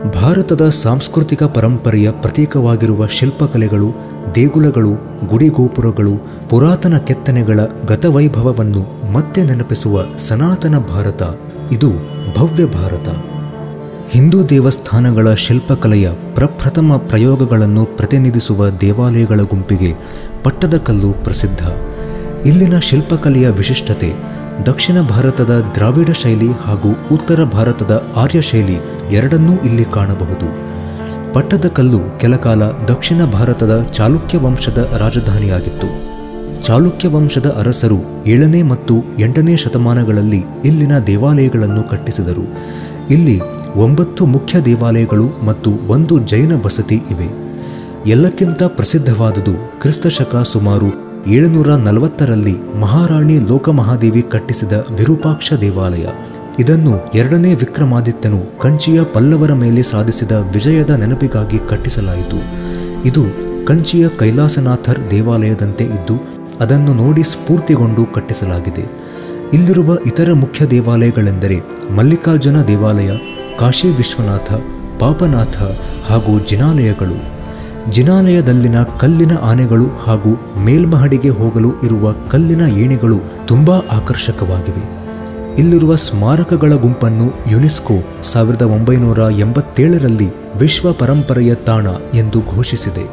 ಭಾರತದ ಸಾಂಸ್ಕೃತಿಕ ಪರಂಪರೆಯ ಪ್ರತೀಕವಾಗಿರುವ ಶಿಲ್ಪಕಲೆಗಳು ದೇಗುಲಗಳು ಗುಡಿಗೋಪುರಗಳು ಪುರಾತನ ಕೆತ್ತನೆಗಳ ಗತವೈಭವವನ್ನು ಮತ್ತೆ ನೆನಪಿಸುವ ಸನಾತನ ಭಾರತ ಇದು ಭವ್ಯ ಭಾರತ ಹಿಂದೂ ದೇವಸ್ಥಾನಗಳ ಶಿಲ್ಪಕಲೆಯ ಪ್ರಪ್ರಥಮ ಪ್ರಯೋಗಗಳನ್ನು ಪ್ರತಿನಿಧಿಸುವ ದೇವಾಲಯಗಳ ಗುಂಪಿಗೆ ಪಟ್ಟದಕಲ್ಲು ಪ್ರಸಿದ್ಧ ಇಲ್ಲಿನ ಶಿಲ್ಪಕಲೆಯ ವಿಶಿಷ್ಟತೆ ದಕ್ಷಿಣ ಭಾರತದ ದ್ರಾವಿಡ ಶೈಲಿ ಹಾಗೂ ಉತ್ತರ ಭಾರತದ ಆರ್ಯ ಶೈಲಿ ಎರಡನ್ನೂ ಇಲ್ಲಿ ಕಾಣಬಹುದು ಪಟ್ಟದಕಲ್ಲು ಕೆಲಕಾಲ ದಕ್ಷಿಣ ಭಾರತದ ಚಾಲುಕ್ಯ ವಂಶದ ರಾಜಧಾನಿಯಾಗಿತ್ತು ಚಾಲುಕ್ಯ ವಂಶದ ಅರಸರು ಏಳನೇ ಮತ್ತು ಎಂಟನೇ ಶತಮಾನಗಳಲ್ಲಿ ಇಲ್ಲಿನ ದೇವಾಲಯಗಳನ್ನು ಕಟ್ಟಿಸಿದರು ಇಲ್ಲಿ ಒಂಬತ್ತು ಮುಖ್ಯ ದೇವಾಲಯಗಳು ಮತ್ತು ಒಂದು ಜೈನ ಬಸತಿ ಇವೆ ಎಲ್ಲಕ್ಕಿಂತ ಪ್ರಸಿದ್ಧವಾದುದು ಕ್ರಿಸ್ತಶಕ ಸುಮಾರು ಏಳುನೂರ ನಲವತ್ತರಲ್ಲಿ ಮಹಾರಾಣಿ ಲೋಕಮಹಾದೇವಿ ಕಟ್ಟಿಸಿದ ವಿರೂಪಾಕ್ಷ ದೇವಾಲಯ ಇದನ್ನು ಎರಡನೇ ವಿಕ್ರಮಾದಿತ್ಯನು ಕಂಚಿಯ ಪಲ್ಲವರ ಮೇಲೆ ಸಾಧಿಸಿದ ವಿಜಯದ ನೆನಪಿಗಾಗಿ ಕಟ್ಟಿಸಲಾಯಿತು ಇದು ಕಂಚಿಯ ಕೈಲಾಸನಾಥರ್ ದೇವಾಲಯದಂತೆ ಇದ್ದು ಅದನ್ನು ನೋಡಿ ಸ್ಫೂರ್ತಿಗೊಂಡು ಕಟ್ಟಿಸಲಾಗಿದೆ ಇಲ್ಲಿರುವ ಇತರ ಮುಖ್ಯ ದೇವಾಲಯಗಳೆಂದರೆ ಮಲ್ಲಿಕಾರ್ಜುನ ದೇವಾಲಯ ಕಾಶಿ ವಿಶ್ವನಾಥ ಪಾಪನಾಥ ಹಾಗೂ ಜಿನಾಲಯಗಳು ಜಿನಾಲಯದಲ್ಲಿನ ಕಲ್ಲಿನ ಆನೆಗಳು ಹಾಗೂ ಮೇಲ್ಮಹಡಿಗೆ ಹೋಗಲು ಇರುವ ಕಲ್ಲಿನ ಏಣಿಗಳು ತುಂಬಾ ಆಕರ್ಷಕವಾಗಿವೆ ಇಲ್ಲಿರುವ ಸ್ಮಾರಕಗಳ ಗುಂಪನ್ನು ಯುನೆಸ್ಕೋ ಸಾವಿರದ ಒಂಬೈನೂರ ಎಂಬತ್ತೇಳರಲ್ಲಿ ವಿಶ್ವ ಪರಂಪರೆಯ ತಾಣ ಎಂದು ಘೋಷಿಸಿದೆ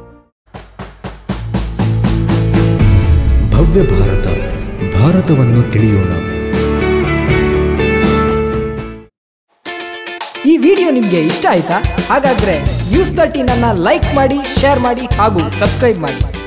ಭವ್ಯ ಭಾರತ ಭಾರತವನ್ನು ತಿಳಿಯೋಣ ಈ ವಿಡಿಯೋ ನಿಮಗೆ ಇಷ್ಟ ಆಯ್ತಾ ಹಾಗಾದ್ರೆ ನ್ಯೂಸ್ ತರ್ಟೀನ್ ಅನ್ನ ಲೈಕ್ ಮಾಡಿ ಶೇರ್ ಮಾಡಿ ಹಾಗೂ ಸಬ್ಸ್ಕ್ರೈಬ್ ಮಾಡಿ